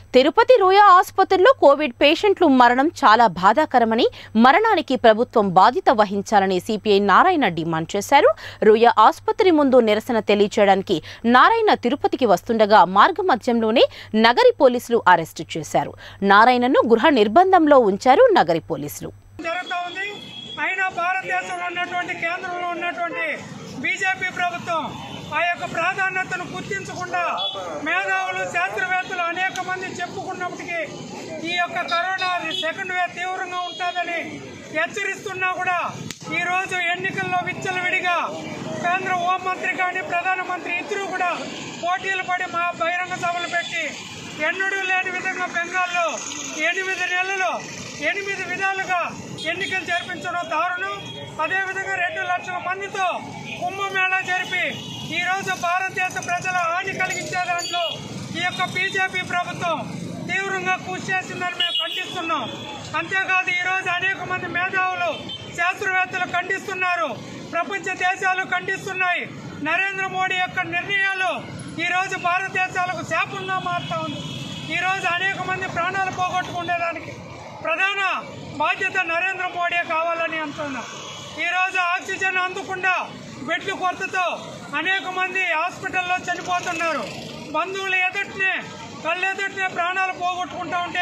తిరుపతి రూయా ఆసుపత్రిలో కోవిడ్ పేషెంట్లు మరణం చాలా బాధాకరమని మరణానికి ప్రభుత్వం బాధ్యత వహించాలని సిపిఐ నారాయణ డిమాండ్ చేశారు రూయా ఆసుపత్రి ముందు నిరసన తెలియచేయడానికి నారాయణ తిరుపతికి వస్తుండగా మార్గమధ్యంలోనే నగరి పోలీసులు అరెస్టు చేశారు నారాయణను గృహ నిర్బంధంలో ఉంచారు నగరి పోలీసులు జరుగుతూ ఉంది అయినా భారతదేశంలో ఉన్నటువంటి కేంద్రంలో ఉన్నటువంటి బీజేపీ ప్రభుత్వం ఆ యొక్క ప్రాధాన్యతను గుర్తించకుండా మేధావులు శాస్త్రవేత్తలు అనేక మంది చెప్పుకున్నప్పటికీ ఈ యొక్క కరోనా సెకండ్ వేవ్ తీవ్రంగా ఉంటుందని హెచ్చరిస్తున్నా కూడా ఈ రోజు ఎన్నికల్లో విచ్చలవిడిగా కేంద్ర హోంమంత్రి కానీ ప్రధానమంత్రి ఇద్దరు కూడా పోటీలు పడి మా బహిరంగ సభలు పెట్టి ఎన్నడూ లేని విధంగా బెంగాల్లో ఎనిమిది నెలలు ఎనిమిది విధాలుగా ఎన్నికలు జరిపించడం దారుణం అదేవిధంగా రెండు లక్షల మందితో కుంభమేళా జరిపి ఈ రోజు భారతదేశ ప్రజల హాని కలిగించే దాంట్లో ఈ యొక్క బీజేపీ ప్రభుత్వం తీవ్రంగా కృషి చేసిందని మేము ఖండిస్తున్నాం అంతేకాదు ఈ రోజు అనేక మంది మేధావులు శాస్త్రవేత్తలు ఖండిస్తున్నారు ప్రపంచ దేశాలు ఖండిస్తున్నాయి నరేంద్ర మోడీ యొక్క నిర్ణయాలు ఈ రోజు భారతదేశాలకు శాపంగా మారుతా ఉంది ఈ రోజు అనేక మంది ప్రాణాలు పోగొట్టుకునేదానికి ప్రధాన బాధ్యత నరేంద్ర మోడీ కావాలని అంటున్నా ఈ రోజు ఆక్సిజన్ అందకుండా బెడ్లు కొరతతో అనేక మంది హాస్పిటల్లో చనిపోతున్నారు బంధువుల ఎదుటినే కళ్ళు ఎదుటినే ప్రాణాలు పోగొట్టుకుంటా ఉంటే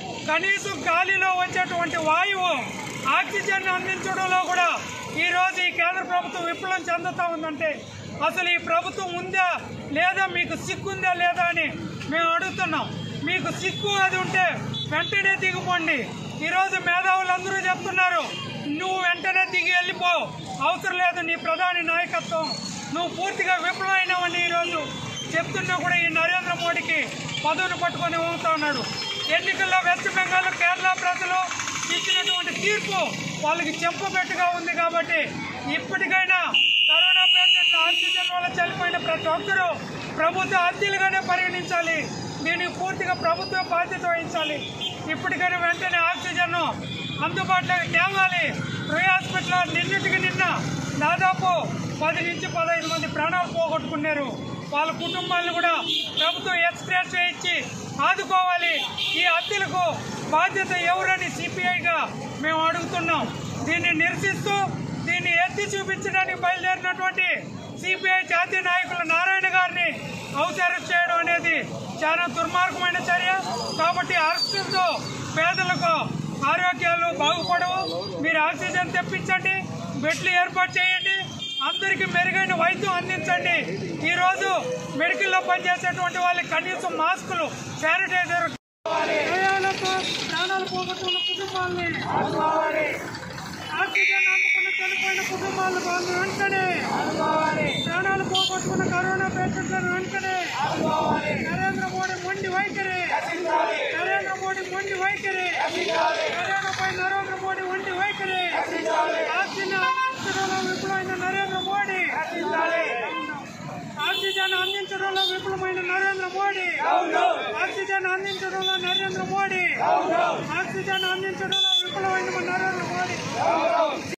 కనీసం గాలిలో వచ్చేటువంటి వాయువు ఆక్సిజన్ అందించడంలో కూడా ఈ రోజు ఈ కేంద్ర ప్రభుత్వం విప్లవం చెందుతా ఉందంటే అసలు ఈ ప్రభుత్వం ఉందా లేదా మీకు సిగ్గు ఉందా లేదా అని మేము అడుగుతున్నాం మీకు సిగ్గు అది ఉంటే వెంటనే దిగిపోండి ఈరోజు మేధావులు అందరూ చెప్తున్నారు నువ్వు వెంటనే దిగి వెళ్ళిపో అవసరం లేదు నీ ప్రధాని నాయకత్వం నువ్వు పూర్తిగా విఫలమైనావని ఈరోజు చెప్తున్నా కూడా ఈ నరేంద్ర మోడీకి పదవిని పట్టుకొని ఊగుతా ఉన్నాడు ఎన్నికల్లో వెస్ట్ బెంగాల్ కేరళ ప్రజలు ఇచ్చినటువంటి తీర్పు వాళ్ళకి చెప్పబెట్టుగా ఉంది కాబట్టి ఇప్పటికైనా కరోనా పేషెంట్ల ఆక్సిజన్ వల్ల చనిపోయిన ప్రతి ఒక్కరూ ప్రభుత్వ హత్యలుగానే పరిగణించాలి దీనికి పూర్తిగా ప్రభుత్వం బాధ్యత వహించాలి ఇప్పటికైనా వెంటనే ఆక్సిజన్ అందుబాటులోకి తేవాలి రొయ్య హాస్పిటల్ నిన్నటికి నిన్న దాదాపు పది నుంచి పదహైదు మంది ప్రాణాలు పోగొట్టుకున్నారు వాళ్ళ కుటుంబాలను కూడా ప్రభుత్వం ఎక్స్ప్రెస్ ఇచ్చి ఆదుకోవాలి ఈ హత్యలకు బాధ్యత ఎవరని సిపిఐగా మేము అడుగుతున్నాం దీన్ని నిరసిస్తూ దీన్ని ఎత్తి చూపించడానికి బయలుదేరినటువంటి సిపిఐ జాతీయ నాయకులు నారాయణ గారిని అవసరం చేయడం అనేది చాలా దుర్మార్గమైన చర్య కాబట్టి అరెస్టులతో పేదలకు ఆరోగ్యాలు బాగుపడవు మీరు ఆక్సిజన్ తెప్పించండి బెడ్లు ఏర్పాటు చేయండి అందరికీ మెరుగైన వైద్యం అందించండి ఈ రోజు మెడికల్లో పనిచేసేటువంటి వాళ్ళకి కనీసం మాస్కులు శానిటైజర్ ప్రయాణాలతో ప్రాణాలు పోగొట్టుకున్న కుటుంబాలని ఆక్సిజన్ అందుకున్న చనిపోయిన కుటుంబాలు వాళ్ళు వెంటనే ప్రాణాలు పోగొట్టుకున్న కరోనా పేషెంట్లను వెంటనే నరేంద్ర మోడీ మొండి వైఖరి నరేంద్ర మోడీ మొండి వైఖరి కరోనాపై నరేంద్ర మోడీ మొండి వైఖరి ఆక్సిజన్ అందించడంలో విఫలమైన నరేంద్ర మోడీ ఆక్సిజన్ అందించడంలో విఫలమైన నరేంద్ర మోడీ ఆక్సిజన్ అందించడంలో నరేంద్ర మోడీ ఆక్సిజన్ అందించడంలో విఫలమైన నరేంద్ర మోడీ